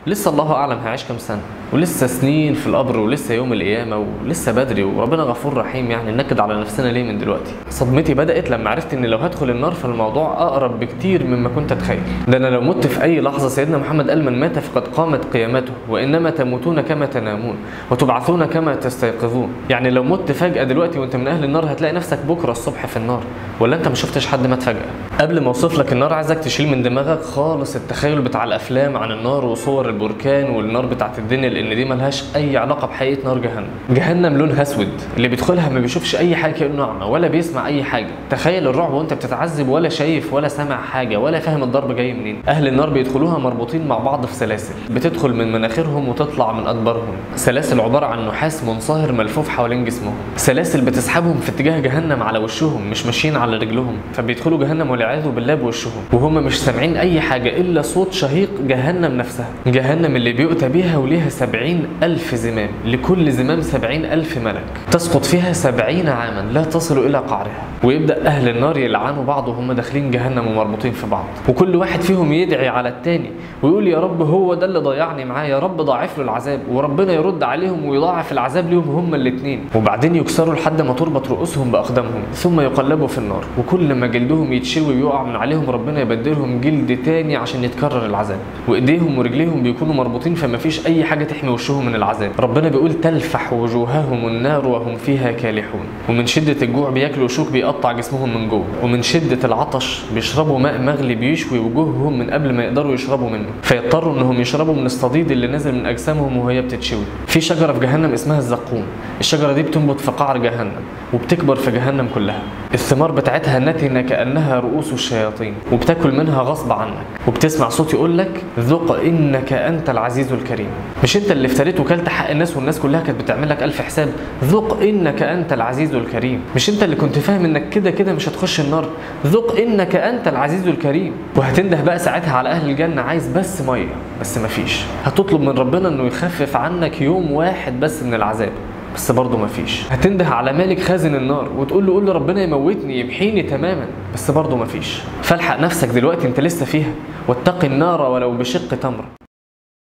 لسه الله اعلم هيعيش كام سنه ولسه سنين في القبر ولسه يوم القيامه ولسه بدري وربنا غفور رحيم يعني نكد على نفسنا ليه من دلوقتي صدمتي بدات لما عرفت ان لو هدخل النار فالموضوع اقرب بكتير مما كنت اتخيل ده انا لو مت في اي لحظه سيدنا محمد قال من مات فقد قامت قيامته وانما تموتون كما تنامون وتبعثون كما تستيقظون يعني لو مت فجاه دلوقتي وانت من اهل النار هتلاقي نفسك بكره الصبح في النار ولا انت ما شفتش حد مات فجاه قبل ما اوصف لك النار عايزك تشيل من دماغك خالص التخيل بتاع الافلام عن النار وصور البركان والنار بتاعت الدنيا لان دي ملهاش اي علاقه بحقيقه نار جهنم جهنم لونها اسود اللي بيدخلها ما بيشوفش اي حاجه كانه اعمى ولا بيسمع اي حاجه تخيل الرعب وانت بتتعذب ولا شايف ولا سامع حاجه ولا فاهم الضرب جاي منين اهل النار بيدخلوها مربوطين مع بعض في سلاسل بتدخل من مناخيرهم وتطلع من ادبارهم سلاسل عباره عن نحاس منصهر ملفوف حوالين جسمهم سلاسل بتسحبهم في اتجاه جهنم على وشهم مش ماشيين على رجلهم فبيدخلوا جهنم والعياذ بالله بوشهم وهم مش سامعين اي حاجه الا صوت شهيق جهنم نفسها جهنم اللي بيؤتى بيها وليها سبعين ألف زمام لكل زمام سبعين ألف ملك تسقط فيها سبعين عاما لا تصل إلى قعرها ويبدأ أهل النار يلعنوا بعض وهم داخلين جهنم ومربوطين في بعض وكل واحد فيهم يدعي على التاني ويقول يا رب هو ده اللي ضيعني معاه يا رب ضاعف له العذاب وربنا يرد عليهم ويضاعف العذاب ليهم هما الاثنين وبعدين يكسروا لحد ما تربط رؤوسهم بأقدامهم ثم يقلبوا في النار وكل ما جلدهم يتشوي ويقع من عليهم ربنا يبدلهم جلد تاني عشان يتكرر العذاب وايديهم ورجليهم بيكونوا مربوطين فما فيش اي حاجه تحمي وشهم من العذاب ربنا بيقول تلفح وجوههم النار وهم فيها كالحون ومن شده الجوع بياكلوا شوك بيقطع جسمهم من جوه ومن شده العطش بيشربوا ماء مغلي بيشوي وجوههم من قبل ما يقدروا يشربوا منه فيضطروا انهم يشربوا من الصديد اللي نازل من اجسامهم وهي بتتشوي في شجره في جهنم اسمها الزقوم الشجره دي بتنبت في قعر جهنم وبتكبر في جهنم كلها الثمار بتاعتها نتنه كانها رؤوس الشياطين وبتاكل منها غصب عنك وبتسمع صوت يقول لك ذق انك انت العزيز الكريم مش انت اللي افتريت وكلت حق الناس والناس كلها كانت بتعمل لك الف حساب ذق انك انت العزيز الكريم مش انت اللي كنت فاهم انك كده كده مش هتخش النار ذق انك انت العزيز الكريم وهتنده بقى ساعتها على اهل الجنه عايز بس ميه بس مفيش هتطلب من ربنا انه يخفف عنك يوم واحد بس من العذاب بس برضه مفيش هتنده على مالك خازن النار وتقول له قول له ربنا يموتني يمحيني تماما بس برضه مفيش فالحق نفسك دلوقتي انت لسه فيها واتق النار ولو بشق تمره